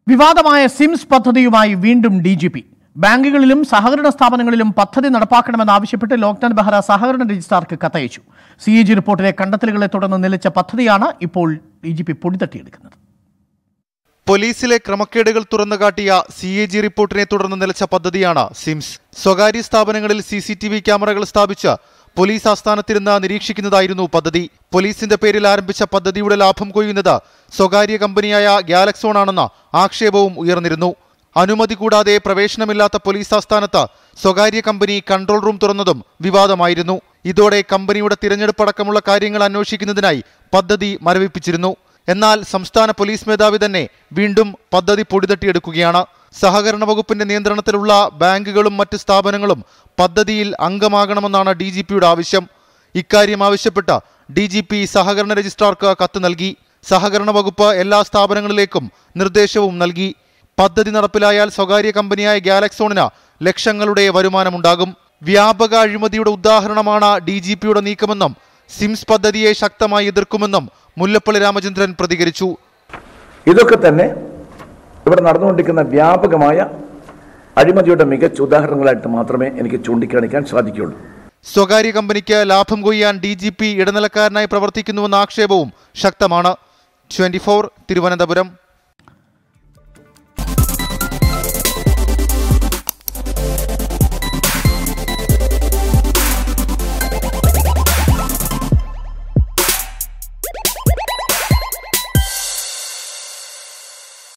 വിവാദമായ സിംസ് പദ്ധതിയുമായി വീണ്ടും ഡി ജി പി ബാങ്കുകളിലും സഹകരണ സ്ഥാപനങ്ങളിലും പദ്ധതി നടപ്പാക്കണമെന്നാവശ്യപ്പെട്ട് ലോക്നാഥ് ബെഹ്റ സഹകരണ രജിസ്ട്രാർക്ക് കത്തയച്ചു സി എ ജി റിപ്പോർട്ടിലെ കണ്ടെത്തലുകളെ തുടർന്ന് നിലച്ച പദ്ധതിയാണ് ഇപ്പോൾ ഡി ജി പി പൊടിതട്ടിയെടുക്കുന്നത് പോലീസിലെ ക്രമക്കേടുകൾ തുറന്നുകാട്ടിയ സി എ ജി റിപ്പോർട്ടിനെ തുടർന്ന് നിലച്ച പദ്ധതിയാണ് സിംസ് സ്വകാര്യ സ്ഥാപനങ്ങളിൽ സി സി ടി വി ക്യാമറകൾ സ്ഥാപിച്ച് പോലീസ് ആസ്ഥാനത്തിരുന്ന് നിരീക്ഷിക്കുന്നതായിരുന്നു പദ്ധതി പോലീസിന്റെ പേരിൽ ആരംഭിച്ച പദ്ധതിയുടെ ലാഭം കൊയ്യുന്നത് സ്വകാര്യ കമ്പനിയായ ഗാലക്സോൺ ആണെന്ന ആക്ഷേപവും ഉയർന്നിരുന്നു അനുമതി കൂടാതെ പ്രവേശനമില്ലാത്ത പോലീസ് ആസ്ഥാനത്ത് സ്വകാര്യ കമ്പനി കൺട്രോൾ റൂം തുറന്നതും വിവാദമായിരുന്നു ഇതോടെ കമ്പനിയുടെ തിരഞ്ഞെടുപ്പ് അടക്കമുള്ള കാര്യങ്ങൾ അന്വേഷിക്കുന്നതിനായി പദ്ധതി മരവിപ്പിച്ചിരുന്നു എന്നാൽ സംസ്ഥാന പോലീസ് മേധാവി തന്നെ വീണ്ടും പദ്ധതി പൊടിതട്ടിയെടുക്കുകയാണ് സഹകരണ വകുപ്പിന്റെ നിയന്ത്രണത്തിലുള്ള ബാങ്കുകളും മറ്റ് സ്ഥാപനങ്ങളും പദ്ധതിയിൽ അംഗമാകണമെന്നാണ് ഡി ജി പിയുടെ ആവശ്യം ഇക്കാര്യം ആവശ്യപ്പെട്ട് ഡി ജി പി സഹകരണ രജിസ്ട്രാർക്ക് കത്ത് നൽകി സഹകരണ വകുപ്പ് എല്ലാ സ്ഥാപനങ്ങളിലേക്കും നിർദ്ദേശവും നൽകി പദ്ധതി നടപ്പിലായാൽ സ്വകാര്യ കമ്പനിയായ ഗാലക്സോണിന് ലക്ഷങ്ങളുടെ വരുമാനമുണ്ടാകും വ്യാപക അഴിമതിയുടെ ഉദാഹരണമാണ് ഡി ജി പിയുടെ നീക്കമെന്നും സിംസ് പദ്ധതിയെ ശക്തമായി എതിർക്കുമെന്നും മുല്ലപ്പള്ളി രാമചന്ദ്രൻ പ്രതികരിച്ചു ഇതൊക്കെ തന്നെ ഇവിടെ നടന്നുകൊണ്ടിരിക്കുന്ന വ്യാപകമായ അഴിമതിയുടെ മികച്ച ഉദാഹരണങ്ങളായിട്ട് മാത്രമേ എനിക്ക് ചൂണ്ടിക്കാണിക്കാൻ സാധിക്കുകയുള്ളൂ സ്വകാര്യ കമ്പനിക്ക് ലാഭം കൊയ്യാൻ ഡി ജി പി ഇടനിലക്കാരനായി പ്രവർത്തിക്കുന്നുവെന്ന ആക്ഷേപവും ശക്തമാണ് ട്വന്റി തിരുവനന്തപുരം